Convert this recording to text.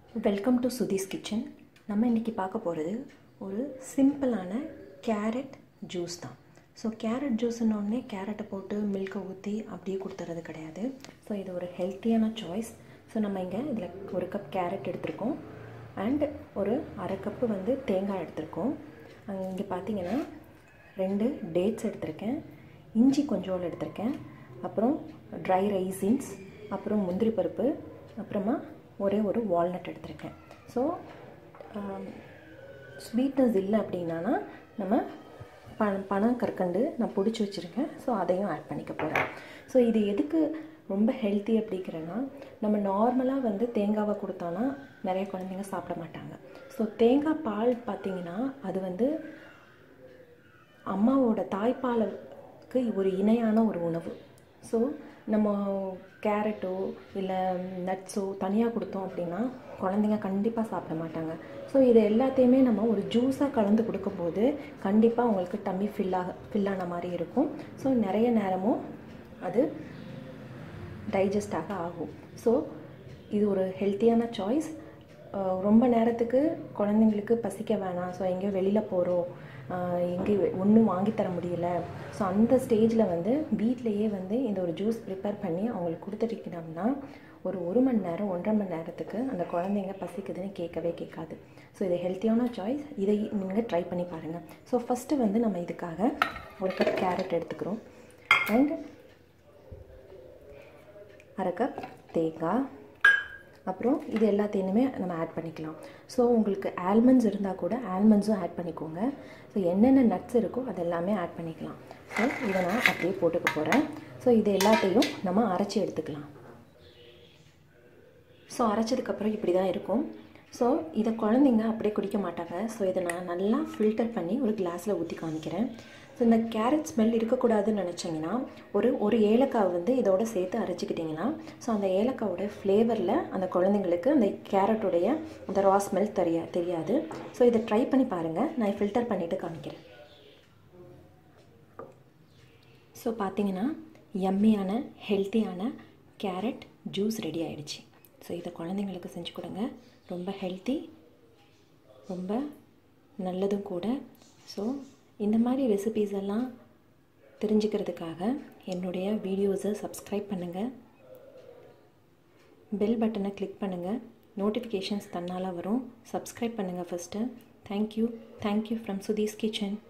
welcome to Sudhi's kitchen நம்ம இன்றைக்கி பார்க்க போகிறது ஒரு சிம்பிளான கேரட் ஜூஸ் தான் ஸோ கேரட் ஜூஸ்னோடனே கேரட்டை போட்டு மில்கை ஊற்றி அப்படியே கொடுத்துறது கிடையாது ஸோ இது ஒரு ஹெல்த்தியான சாய்ஸ் ஸோ நம்ம இங்கே இதில் ஒரு கப் கேரட் எடுத்திருக்கோம் அண்ட் ஒரு அரை கப்பு வந்து தேங்காய் எடுத்திருக்கோம் இங்கே பார்த்தீங்கன்னா ரெண்டு டேட்ஸ் எடுத்திருக்கேன் இஞ்சி கொஞ்சோண்டு எடுத்திருக்கேன் அப்புறம் ட்ரை ரைசின்ஸ் அப்புறம் முந்திரி பருப்பு அப்புறமா ஒரே ஒரு வால்நட் எடுத்திருக்கேன் ஸோ ஸ்வீட்னஸ் இல்லை அப்படின்னா நம்ம ப பனம் கற்கண்டு நான் பிடிச்சி வச்சுருக்கேன் ஸோ அதையும் ஆட் பண்ணிக்க போகிறேன் ஸோ இது எதுக்கு ரொம்ப ஹெல்த்தி அப்படிங்கிறன்னா நம்ம நார்மலாக வந்து தேங்காவை கொடுத்தோன்னா நிறைய குழந்தைங்க சாப்பிட மாட்டாங்க ஸோ தேங்காய் பால் பார்த்திங்கன்னா அது வந்து அம்மாவோட தாய்ப்பாலுக்கு ஒரு இணையான ஒரு உணவு ஸோ நம்ம கேரட்டோ இல்லை நட்ஸோ தனியாக கொடுத்தோம் அப்படின்னா குழந்தைங்க கண்டிப்பாக சாப்பிட மாட்டாங்க ஸோ இது எல்லாத்தையுமே நம்ம ஒரு ஜூஸாக கலந்து கொடுக்கும்போது கண்டிப்பாக அவங்களுக்கு டம்மி ஃபில்லாக ஃபில்லான மாதிரி இருக்கும் ஸோ நிறைய நேரமும் அது டைஜஸ்ட் ஆக ஆகும் ஸோ இது ஒரு ஹெல்த்தியான சாய்ஸ் ரொம்ப நேரத்துக்கு குழந்தைங்களுக்கு பசிக்க வேணாம் ஸோ எங்கேயோ வெளியில் போகிறோம் எங்கேயும் ஒன்றும் வாங்கி தர முடியல ஸோ அந்த ஸ்டேஜில் வந்து வீட்லேயே வந்து இந்த ஒரு ஜூஸ் ப்ரிப்பேர் பண்ணி அவங்களுக்கு கொடுத்துருக்கணும்னா ஒரு ஒரு மணி நேரம் ஒன்றரை மணி நேரத்துக்கு அந்த குழந்தைங்க பசிக்குதுன்னு கேட்கவே கேட்காது ஸோ இது ஹெல்த்தியான சாய்ஸ் இதை நீங்கள் ட்ரை பண்ணி பாருங்கள் ஸோ ஃபஸ்ட்டு வந்து நம்ம இதுக்காக ஒரு கப் கேரட் எடுத்துக்கிறோம் அண்ட் அரை கப் தேங்காய் அப்புறம் இது எல்லாத்தையுமே நம்ம ஆட் பண்ணிக்கலாம் ஸோ உங்களுக்கு ஆல்மண்ட்ஸ் இருந்தால் கூட ஆல்மண்ட்ஸும் ஆட் பண்ணிக்கோங்க ஸோ என்னென்ன நட்ஸ் இருக்கோ அது எல்லாமே ஆட் பண்ணிக்கலாம் ஸோ இதை நான் அப்படியே போட்டுக்க போகிறேன் ஸோ இது எல்லாத்தையும் நம்ம அரைச்சி எடுத்துக்கலாம் ஸோ அரைச்சதுக்கப்புறம் இப்படி தான் இருக்கும் ஸோ இதை குழந்தைங்க அப்படியே குடிக்க மாட்டாங்க ஸோ இதை நான் நல்லா ஃபில்டர் பண்ணி ஒரு கிளாஸில் ஊற்றி காமிக்கிறேன் ஸோ இந்த கேரட் ஸ்மெல் இருக்கக்கூடாதுன்னு நினச்சிங்கன்னா ஒரு ஒரு ஏலக்காய் வந்து இதோட சேர்த்து அரைச்சிக்கிட்டிங்கன்னா ஸோ அந்த ஏலக்காவோட ஃப்ளேவரில் அந்த குழந்தைங்களுக்கு அந்த கேரட்டுடைய அந்த ரா ஸ்மெல் தெரிய தெரியாது ஸோ இதை ட்ரை பண்ணி பாருங்கள் நான் ஃபில்டர் பண்ணிவிட்டு காமிக்கிறேன் ஸோ பார்த்தீங்கன்னா யம்மியான ஹெல்த்தியான கேரட் ஜூஸ் ரெடி ஆகிடுச்சு ஸோ இதை குழந்தைங்களுக்கு செஞ்சு கொடுங்க ரொம்ப ஹெல்த்தி ரொம்ப நல்லதும் கூட ஸோ இந்த மாதிரி ரெசிபீஸ் எல்லாம் தெரிஞ்சுக்கிறதுக்காக என்னுடைய வீடியோஸை சப்ஸ்கிரைப் பண்ணுங்கள் பெல் பட்டனை கிளிக் பண்ணுங்கள் நோட்டிஃபிகேஷன்ஸ் தன்னால் வரும் சப்ஸ்கிரைப் பண்ணுங்கள் first thank you thank you from Sudhi's kitchen